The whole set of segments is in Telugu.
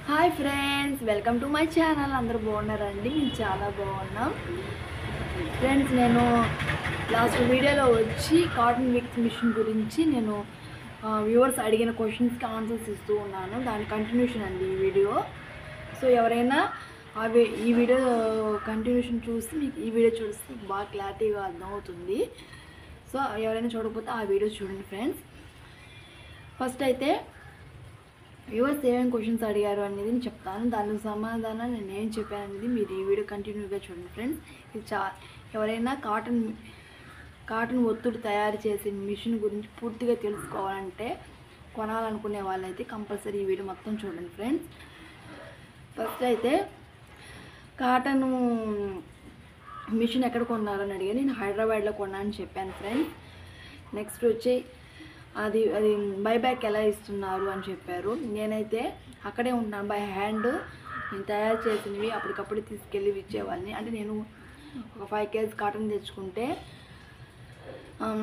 hi friends welcome to my channel అందరూ బాగున్నారండి మేము చాలా బాగున్నాం ఫ్రెండ్స్ నేను లాస్ట్ వీడియోలో వచ్చి కాటన్ మిక్స్ మిషన్ గురించి నేను వ్యూవర్స్ అడిగిన క్వశ్చన్స్కి ఆన్సర్స్ ఇస్తూ ఉన్నాను దాని కంటిన్యూషన్ అండి ఈ వీడియో సో ఎవరైనా అవి ఈ వీడియో కంటిన్యూషన్ చూసి మీకు ఈ వీడియో చూస్తే బాగా క్లారిటీగా అర్థమవుతుంది సో ఎవరైనా చూడకపోతే ఆ వీడియో చూడండి ఫ్రెండ్స్ ఫస్ట్ అయితే వ్యూవర్స్ ఏమేమి క్వశ్చన్స్ అడిగారు అనేది నేను చెప్తాను దానికి సమాధానం నేను ఏం చెప్పాను అనేది మీరు ఈ వీడియో కంటిన్యూగా చూడండి ఫ్రెండ్స్ ఇది చా ఎవరైనా కాటన్ కాటన్ ఒత్తుడు తయారు చేసే మిషన్ గురించి పూర్తిగా తెలుసుకోవాలంటే కొనాలనుకునే వాళ్ళైతే కంపల్సరీ ఈ వీడియో మొత్తం చూడండి ఫ్రెండ్స్ ఫస్ట్ అయితే కాటన్ మిషన్ ఎక్కడ కొన్నారని అడిగా నేను హైదరాబాద్లో కొన్నా అని చెప్పాను ఫ్రెండ్స్ నెక్స్ట్ వచ్చి అది అది బైబ్యాక్ ఎలా ఇస్తున్నారు అని చెప్పారు నేనైతే అక్కడే ఉన్నాను బై హ్యాండ్ నేను తయారు చేసినవి అప్పటికప్పుడు తీసుకెళ్ళి ఇచ్చేవాళ్ళని అంటే నేను ఒక ఫైవ్ కేజీ కాటన్ తెచ్చుకుంటే ఆమ్,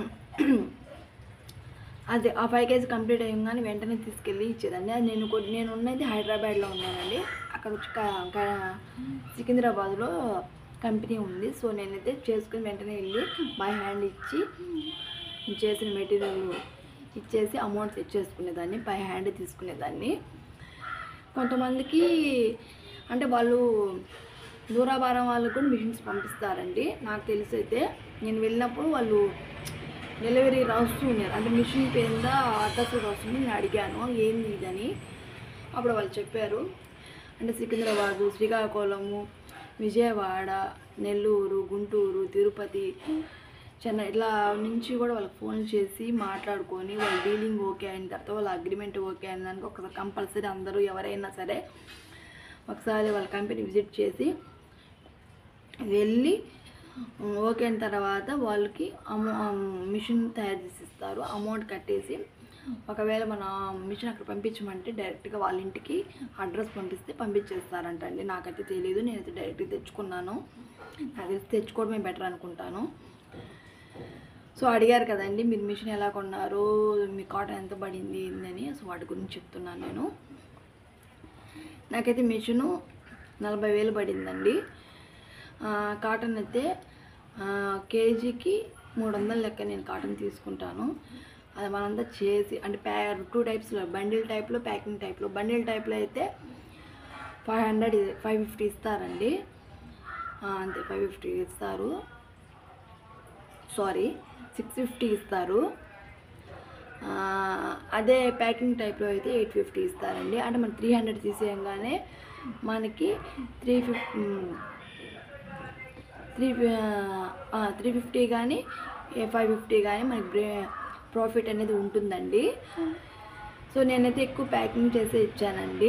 అది ఆ ఫైవ్ కేజీ కంప్లీట్ అయ్యంగానే వెంటనే తీసుకెళ్ళి ఇచ్చేదండి అది నేను కొ- నేను ఉన్నది హైదరాబాద్లో ఉన్నానండి అక్కడ వచ్చి క- క- సికింద్రాబాద్లో కంపెనీ ఉంది సో నేనైతే చేసుకుని వెంటనే వెళ్ళి బై హ్యాండ్ ఇచ్చి చేసిన మెటీరియల్ ఇచ్చేసి అమౌంట్ తెచ్చేసుకునేదాన్ని బై హ్యాండ్ తీసుకునేదాన్ని కొంతమందికి అంటే వాళ్ళు దూరాభారం వాళ్ళకు కూడా మిషన్స్ పంపిస్తారండి నాకు తెలిసి అయితే నేను వెళ్ళినప్పుడు వాళ్ళు డెలివరీ రాస్తూ ఉన్నారు అంటే మిషన్ పేరుందా అడ్రస్ రాస్తుంది నేను అడిగాను ఏంది ఇదని అప్పుడు వాళ్ళు చెప్పారు అంటే సికింద్రాబాదు శ్రీకాకుళము విజయవాడ నెల్లూరు గుంటూరు తిరుపతి చెన్నై ఇట్లా నుంచి కూడా వాళ్ళకి ఫోన్ చేసి మాట్లాడుకొని వాళ్ళ డీలింగ్ ఓకే అయిన తర్వాత వాళ్ళ అగ్రిమెంట్ ఓకే అయిన దానికి ఒకసారి కంపల్సరీ అందరూ ఎవరైనా సరే ఒకసారి వాళ్ళ కంపెనీ విజిట్ చేసి వెళ్ళి ఓకే అయిన తర్వాత వాళ్ళకి అమౌ మిషన్ తయారు చేసి ఇస్తారు అమౌంట్ కట్టేసి ఒకవేళ మన మిషన్ అక్కడ పంపించమంటే డైరెక్ట్గా వాళ్ళ ఇంటికి అడ్రస్ పంపిస్తే పంపించేస్తారంట అండి నాకైతే తెలియదు నేనైతే డైరెక్ట్గా తెచ్చుకున్నాను నాకు తెలిసి తెచ్చుకోవడమే బెటర్ అనుకుంటాను సో అడిగారు కదండి మీరు మిషన్ ఎలా కొన్నారు మీ కాటన్ ఎంత పడింది ఏందని సో వాటి గురించి చెప్తున్నాను నేను నాకైతే మిషను నలభై వేలు పడిందండి ఆ, కాటన్ అయితే ఆ, కేజీకి మూడు వందల లెక్క నేను కాటన్ తీసుకుంటాను అది మనంతా చేసి అంటే ప్యా టూ టైప్స్లో బండిల్ టైప్లో ప్యాకింగ్ టైప్లో బండిల్ టైప్లో అయితే ఫైవ్ హండ్రెడ్ ఫైవ్ ఫిఫ్టీ ఇస్తారండి ఆ, అంతే ఫైవ్ ఫిఫ్టీ ఇస్తారు సారీ సిక్స్ ఫిఫ్టీ ఇస్తారు ఆ, అదే ప్యాకింగ్ టైప్లో అయితే ఎయిట్ ఫిఫ్టీ ఇస్తారండి అంటే మనం త్రీ హండ్రెడ్ తీసేయంగానే మనకి three fifty three three fifty కానీ ఫైవ్ ఫిఫ్టీ కానీ మనకి బ్రే ప్రాఫిట్ అనేది ఉంటుందండి సో నేనైతే ఎక్కువ ప్యాకింగ్ చేసే ఇచ్చానండి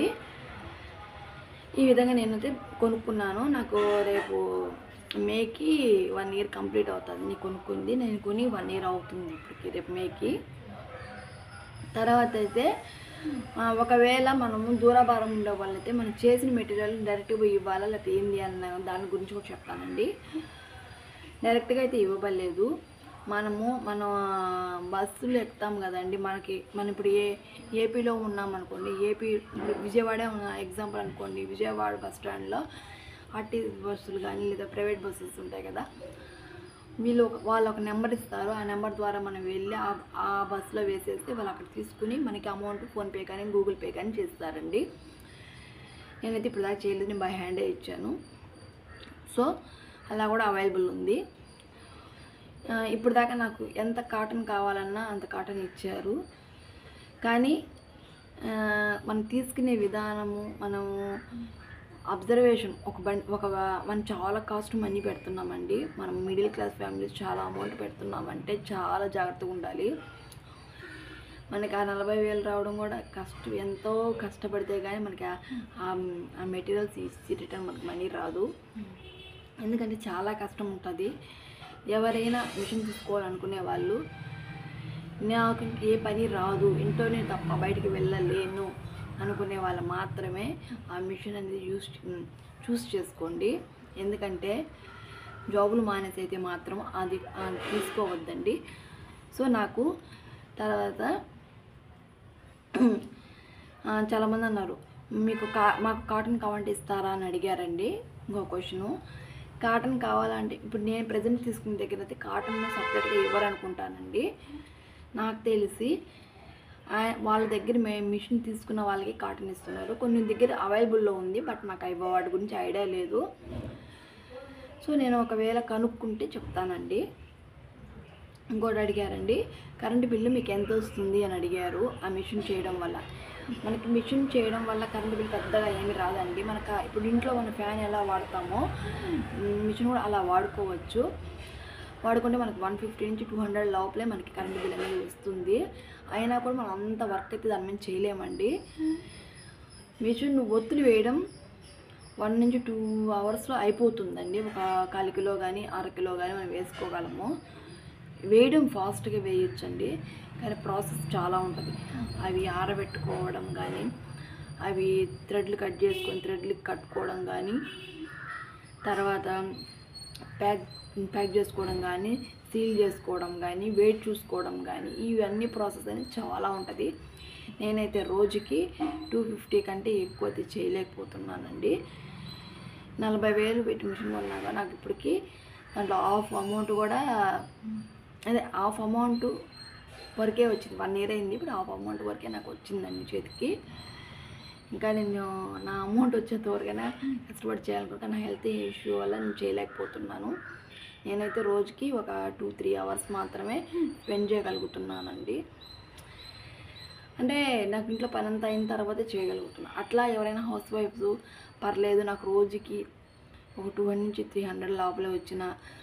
ఈ విధంగా నేనైతే కొనుక్కున్నాను నాకు రేపు మేకి వన్ ఇయర్ కంప్లీట్ అవుతుంది నేను కొనుక్కుంది నేను కొని వన్ ఇయర్ అవుతుంది ఇప్పటికి రేపు మేకి తర్వాత అయితే ఆ, ఒకవేళ మనము దూరాభారం ఉండే వాళ్ళైతే మనం చేసిన మెటీరియల్ డైరెక్ట్గా పోయి ఇవ్వాలా లేకపోతే ఏంది అన్న దాని గురించి కూడా చెప్తానండి డైరెక్ట్గా అయితే ఇవ్వబడలేదు మనము మన బస్సులు ఎక్కుతాం కదండి మనకి మనం ఇప్పుడు ఏ ఏపీలో ఉన్నాం అనుకోండి ఏపీ ఇప్పుడు విజయవాడే ఉన్న ఎగ్జాంపుల్ అనుకోండి విజయవాడ బస్ స్టాండ్లో ఆర్టీసీ బస్సులు కానీ లేదా ప్రైవేట్ బస్సెస్ ఉంటాయి కదా వీళ్ళు ఒక వాళ్ళు ఒక నెంబర్ ఇస్తారు ఆ నెంబర్ ద్వారా మనం వెళ్ళి ఆ ఆ బస్సులో వేసేస్తే వాళ్ళు అక్కడ తీసుకుని మనకి అమౌంట్ ఫోన్పే కానీ గూగుల్ పే కానీ చేస్తారండి నేనైతే ఇప్పుడు దాకా చేయలేదు నేను బై హ్యాండే ఇచ్చాను సో అలా కూడా అవైలబుల్ ఉంది ఆ, ఇప్పుడు దాకా నాకు ఎంత కాటన్ కావాలన్నా అంత కాటన్ ఇచ్చారు కానీ ఆ, మనం తీసుకునే విధానము మనము అబ్జర్వేషన్ ఒక బండి ఒక మనం చాలా కాస్ట్ మనీ పెడుతున్నామండి మనం మిడిల్ క్లాస్ ఫ్యామిలీస్ చాలా అమౌంట్ పెడుతున్నామంటే చాలా జాగ్రత్తగా ఉండాలి మనకి ఆ నలభై వేలు రావడం కూడా కష్టం ఎంతో కష్టపడితే కానీ మనకి ఆ- ఆ- ఆ మెటీరియల్స్ ఇచ్చి రిటర్న్ మనకి మనీ రాదు ఎందుకంటే చాలా కష్టం ఉంటుంది ఎవరైనా మిషన్ తీసుకోవాలనుకునే వాళ్ళు నాకు ఇంక ఏ పని రాదు ఇంట్లోనే తప్ప బయటికి వెళ్ళలేను అనుకునే వాళ్ళు మాత్రమే ఆ మిషన్ అనేది యూస్ చూస్ చేసుకోండి ఎందుకంటే జాబులు మానేసి అయితే మాత్రం అది ఆ, తీసుకోవద్దండి సో నాకు తర్వాత ఆ, చాలామంది అన్నారు మీకు కా మాకు కాటన్ కావాలంటే ఇస్తారా అని అడిగారండి ఇంకో క్వశ్చను కాటన్ కావాలంటే ఇప్పుడు నేను ప్రజెంట్ తీసుకున్న దగ్గర అయితే కాటన్ సపరేట్గా ఇవ్వరనుకుంటానండి నాకు తెలిసి ఆ- వాళ్ళ దగ్గర మేము మిషన్ తీసుకున్న వాళ్ళకి కాటన్ ఇస్తున్నారు కొన్ని దగ్గర అవైలబుల్లో ఉంది బట్ నాకు అవి వాటి గురించి ఐడియా లేదు సో నేను ఒకవేళ కనుక్కుంటే చెప్తానండి ఇంకోటి అడిగారండి కరెంటు బిల్లు మీకు ఎంత వస్తుంది అని అడిగారు ఆ మిషన్ చేయడం వల్ల మనకి మిషన్ చేయడం వల్ల కరెంటు బిల్ పెద్దగా ఏమి రాదండి మనకు ఆ- ఇప్పుడు ఇంట్లో మన ఫ్యాన్ ఎలా వాడతామో మ్, మిషన్ కూడా అలా వాడుకోవచ్చు వాడుకుంటే మనకి వన్ ఫిఫ్టీ నుంచి టూ హండ్రెడ్ లోపలే మనకి కరెంటు బిల్ అనేది వస్తుంది అయినా కూడా మనం అంత వర్క్ అయితే దాని మీద చేయలేమండి మిషన్ ఒత్తులు వేయడం వన్ నుంచి టూ అవర్స్లో అయిపోతుందండి ఒక కాలు కిలో కానీ అర కిలో కానీ మనం వేసుకోగలము వేయడం ఫాస్ట్గా వేయొచ్చండి కానీ ప్రాసెస్ చాలా ఉంటుంది అవి ఆరబెట్టుకోవడం కానీ అవి థ్రెడ్లు కట్ చేసుకొని థ్రెడ్లు కట్టుకోవడం కానీ తర్వాత ప్యాక్ ప్యాక్ చేసుకోవడం కానీ సీల్ చేసుకోవడం కానీ వెయిట్ చూసుకోవడం కానీ ఇవన్నీ ప్రాసెస్ అనేది చాలా ఉంటుంది నేనైతే రోజుకి టూ ఫిఫ్టీ కంటే ఎక్కువ అయితే చేయలేకపోతున్నానండి నలభై వేలు పెట్టి మిషన్ కొన్నాగా నాకు ఇప్పటికి దాంట్లో హాఫ్ అమౌంట్ కూడా అదే హాఫ్ అమౌంట్ వరకే వచ్చింది వన్ ఇయర్ అయింది ఇప్పుడు హాఫ్ అమౌంట్ వరకే నాకు వచ్చిందండి చేతికి ఇంకా నేను నా అమౌంట్ వచ్చేంత వరకైనా కష్టపడి చేయాలనుకుంటా నా హెల్త్ ఇష్యూ వల్ల నేను చేయలేకపోతున్నాను నేనైతే రోజుకి ఒక టూ త్రీ అవర్స్ మాత్రమే స్పెండ్ చేయగలుగుతున్నానండి అంటే నాకు ఇంట్లో పని అంతా అయిన తర్వాతే చేయగలుగుతున్నా అట్లా ఎవరైనా హౌస్ వైఫ్స్ పర్లేదు నాకు రోజుకి ఒక టూ హండ్రెడ్ నుంచి త్రీ హండ్రెడ్ లోపలే వచ్చిన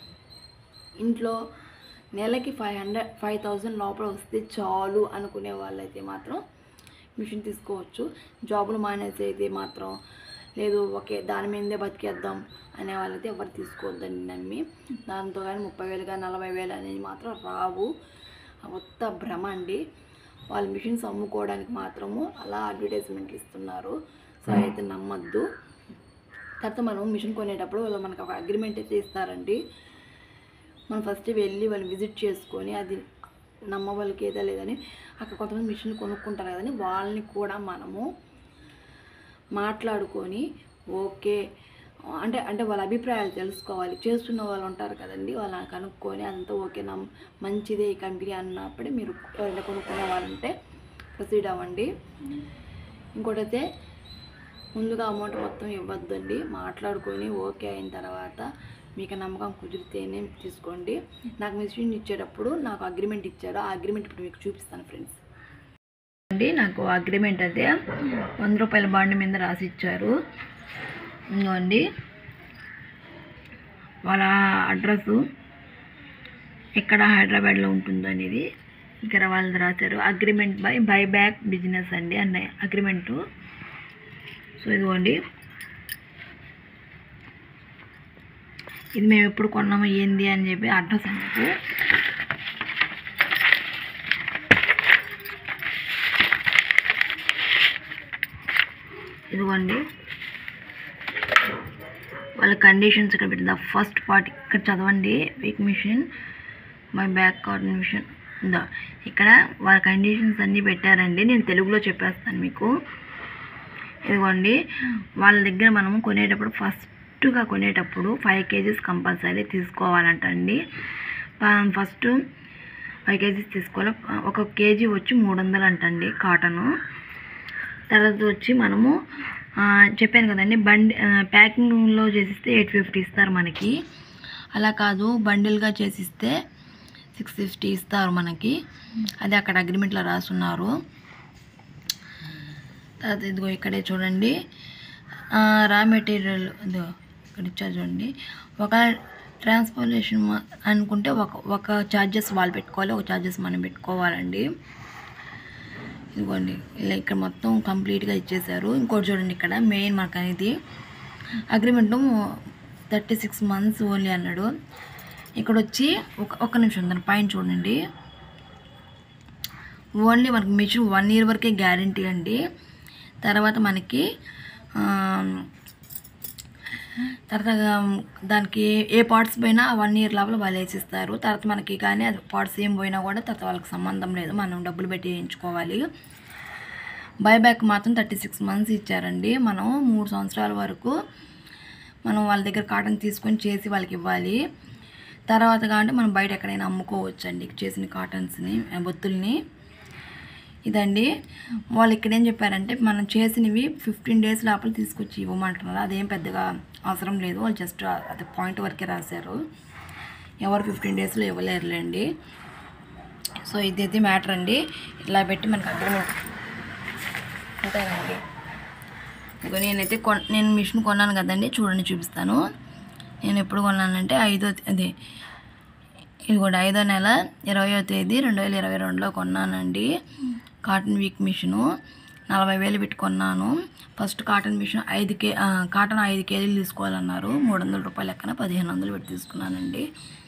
ఇంట్లో నెలకి ఫైవ్ హండ్రెడ్ ఫైవ్ థౌజండ్ లోపల వస్తే చాలు అనుకునే వాళ్ళైతే మాత్రం మిషన్ తీసుకోవచ్చు జాబులు మానేసి అయితే మాత్రం లేదు ఓకే దాని మీదే బతికేద్దాం అనే వాళ్ళైతే ఎవరు తీసుకోవద్దండి నమ్మి దాంతో కానీ ముప్పై వేలు కానీ నలభై వేలు అనేది మాత్రం రావు కొత్త భ్రమ అండి వాళ్ళు మిషన్స్ అమ్ముకోవడానికి మాత్రము అలా అడ్వర్టైజ్మెంట్లు ఇస్తున్నారు సో అయితే నమ్మద్దు తర్వాత మనం మిషన్ కొనేటప్పుడు వాళ్ళు మనకు ఒక అగ్రిమెంట్ అయితే ఇస్తారండి మనం ఫస్ట్ వెళ్ళి వాళ్ళు విజిట్ చేసుకొని అది నమ్మవాళ్ళకి ఏదో లేదని అక్కడ కొంతమంది మిషన్ కొనుక్కుంటారు కదని వాళ్ళని కూడా మనము మాట్లాడుకొని ఓకే అంటే అంటే వాళ్ళ అభిప్రాయాలు తెలుసుకోవాలి చేస్తున్న వాళ్ళు ఉంటారు కదండి వాళ్ళని కనుక్కొని అంతా ఓకే నమ్ మంచిదే ఈ కంపెనీ అన్నప్పుడే మీరు ఎవరైనా కొనుక్కునే వాళ్ళంటే ప్రొసీడ్ అవ్వండి ఇంకోటైతే ముందుగా అమౌంట్ మొత్తం ఇవ్వద్దండి మాట్లాడుకొని ఓకే అయిన తర్వాత మీకు నమ్మకం కుదిరితేనే తీసుకోండి నాకు మిషన్ ఇచ్చేటప్పుడు నాకు అగ్రిమెంట్ ఇచ్చారు ఆ అగ్రిమెంట్ ఇప్పుడు మీకు చూపిస్తాను ఫ్రెండ్స్ అండి నాకు అగ్రిమెంట్ అయితే వంద రూపాయల బాండ్ మీద రాసి ఇచ్చారు ఇంకోండి వాళ్ళ అడ్రస్సు ఎక్కడ హైదరాబాద్లో ఉంటుందో అనేది ఇక్కడ వాళ్ళు రాశారు agreement buy buy back business అండి అన్న అగ్రిమెంటు సో ఇదిగోండి ఇది మేము ఎప్పుడు కొన్నాము ఏంది అని చెప్పి అడ్రస్ అన్నట్టు ఇదిగోండి వాళ్ళ కండిషన్స్ ఇక్కడ పెట్టింది ఫస్ట్ పార్ట్ ఇక్కడ చదవండి week machine my back card machine ఉందా ఇక్కడ వాళ్ళ కండిషన్స్ అన్నీ పెట్టారండి నేను తెలుగులో చెప్పేస్తాను మీకు ఇదిగోండి వాళ్ళ దగ్గర మనము కొనేటప్పుడు ఫస్ట్గా కొనేటప్పుడు ఫైవ్ కేజీస్ కంపల్సరీ తీసుకోవాలంటండి ఫస్ట్ ఫైవ్ కేజీస్ తీసుకోవాలి ఒక కేజీ వచ్చి మూడు వందలు అంటండి కాటను తర్వాత వచ్చి మనము ఆ, చెప్పాను కదండి బండి ఆ, ప్యాకింగ్లో చేసిస్తే ఎయిట్ ఫిఫ్టీ ఇస్తారు మనకి అలా కాదు బండిల్గా చేసిస్తే సిక్స్ ఫిఫ్టీ ఇస్తారు మనకి అది అక్కడ అగ్రిమెంట్లో రాసున్నారు తర్వాత ఇదిగో ఇక్కడే చూడండి ఆ, రా మెటీరియల్ ఇదిగో ఇక్కడ ఇచ్చారు చూడండి ఒక ట్రాన్స్పోర్టేషన్ అనుకుంటే ఒక ఒక ఛార్జెస్ వాళ్ళు పెట్టుకోవాలి ఒక ఛార్జెస్ మనం పెట్టుకోవాలండి ఇదిగోండి ఇలా ఇక్కడ మొత్తం కంప్లీట్గా ఇచ్చేసారు ఇంకోటి చూడండి ఇక్కడ మెయిన్ మనకు అనేది agreement thirty six months only అన్నాడు ఇక్కడ వచ్చి ఒక ఒక్క నిమిషం దాని పైన చూడండి ఓన్లీ మనకి మిషన్ వన్ ఇయర్ వరకే గ్యారంటీ అండి తర్వాత మనకి ఆ, తర్వాత దానికి ఏ పార్ట్స్ పోయినా వన్ ఇయర్ లోపల వాళ్ళు వేసిస్తారు తర్వాత మనకి కానీ అది పార్ట్స్ ఏం పోయినా కూడా తర్వాత వాళ్ళకి సంబంధం లేదు మనం డబ్బులు పెట్టి వేయించుకోవాలి బైబ్యాక్ మాత్రం థర్టీ సిక్స్ మంత్స్ ఇచ్చారండి మనం మూడు సంవత్సరాల వరకు మనం వాళ్ళ దగ్గర కాటన్ తీసుకొని చేసి వాళ్ళకి ఇవ్వాలి తర్వాత కాబట్టి మనం బయట ఎక్కడైనా అమ్ముకోవచ్చు అండి చేసిన కాటన్స్ని ఆ, బొత్తుల్ని ఇదండి వాళ్ళు ఇక్కడ ఏం చెప్పారంటే మనం చేసినవి ఫిఫ్టీన్ డేస్ లోపల తీసుకొచ్చి ఇవ్వమంటున్నారు అదేం పెద్దగా అవసరం లేదు వాళ్ళు జస్ట్ అది పాయింట్ వరకే రాశారు ఎవరు ఫిఫ్టీన్ డేస్లో ఇవ్వలేరులేండి సో ఇదైతే మ్యాటర్ అండి ఇలా పెట్టి మనకు అగ్రిమెంట్ అంతేనండి ఇదిగో నేనైతే కొన్ నేను మిషన్ కొన్నాను కదండి చూడండి చూపిస్తాను నేను ఎప్పుడు కొన్నానంటే ఐదో అది ఇది కూడా ఐదో నెల ఇరవయో తేదీ రెండు వేల ఇరవై రెండులో కొన్నానండి కాటన్ వీక్ మిషను నలభై వేలు పెట్టి కొన్నాను ఫస్ట్ కాటన్ మిషన్ ఐదు కే ఆ, కాటన్ ఐదు కేజీలు తీసుకోవాలన్నారు మూడు వందల రూపాయలు లెక్కన పదిహేను వందలు పెట్టి తీసుకున్నానండి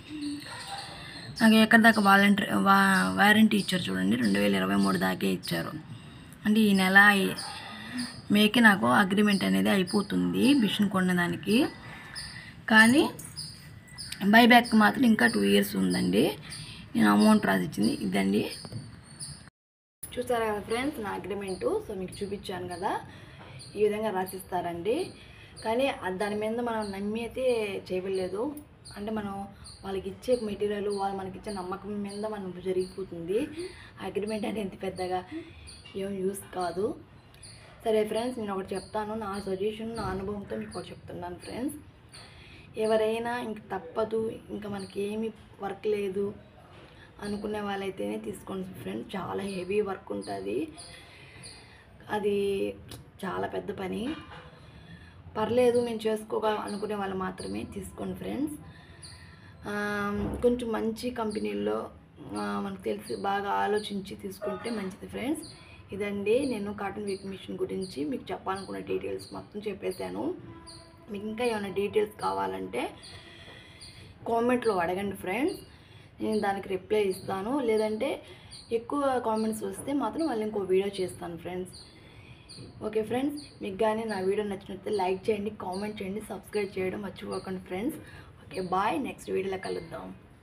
నాకు ఎక్కడి దాకా వాలంటీ వా వారంటీ ఇచ్చారు చూడండి రెండు వేల ఇరవై మూడు దాకే ఇచ్చారు అంటే ఈ నెల ఈ- మేకి నాకు అగ్రిమెంట్ అనేది అయిపోతుంది మిషన్ కొన్నదానికి కానీ బైబ్యాక్ మాత్రం ఇంకా టూ ఇయర్స్ ఉందండి నేను అమౌంట్ రాసిచ్చింది ఇదండి చూసారా కదా ఫ్రెండ్స్ నా అగ్రిమెంటు సో మీకు చూపించాను కదా ఈ విధంగా రాసిస్తారండి కానీ అది దాని మీద మనం నమ్మి అయితే చేయలేదు అంటే మనం వాళ్ళకి ఇచ్చే మెటీరియల్ వాళ్ళు మనకి ఇచ్చే నమ్మకం మీద మనం జరిగిపోతుంది అగ్రిమెంట్ అనేది పెద్దగా ఏం యూస్ కాదు సరే ఫ్రెండ్స్ నేను ఒకటి చెప్తాను నా సజెషన్ నా అనుభవంతో మీకు ఒకటి చెప్తున్నాను ఫ్రెండ్స్ ఎవరైనా ఇంక తప్పదు ఇంకా మనకి ఏమి వర్క్ లేదు అనుకునే వాళ్ళైతేనే తీసుకోండి ఫ్రెండ్స్ చాలా హెవీ వర్క్ ఉంటుంది అది చాలా పెద్ద పని పర్లేదు మేము చేసుకోగా అనుకునే వాళ్ళు మాత్రమే తీసుకోండి ఫ్రెండ్స్ కొంచెం మంచి కంపెనీల్లో ఆ, మనకు తెలిసి బాగా ఆలోచించి తీసుకుంటే మంచిది ఫ్రెండ్స్ ఇదండి నేను కాటన్ వీక్ మిషన్ గురించి మీకు చెప్పాలనుకున్న డీటెయిల్స్ మొత్తం చెప్పేశాను మీకు ఇంకా ఏమైనా డీటెయిల్స్ కావాలంటే కామెంట్లో అడగండి ఫ్రెండ్స్ నేను దానికి రిప్లై ఇస్తాను లేదంటే ఎక్కువ కామెంట్స్ వస్తే మాత్రం వాళ్ళు ఇంకో వీడియో చేస్తాను ఫ్రెండ్స్ ఓకే ఫ్రెండ్స్ మీకు కానీ నా వీడియో నచ్చినట్లయితే లైక్ చేయండి కామెంట్ చేయండి సబ్స్క్రైబ్ చేయడం మర్చిపోకండి ఫ్రెండ్స్ ఓకే బాయ్ నెక్స్ట్ వీడియోలో కలుద్దాం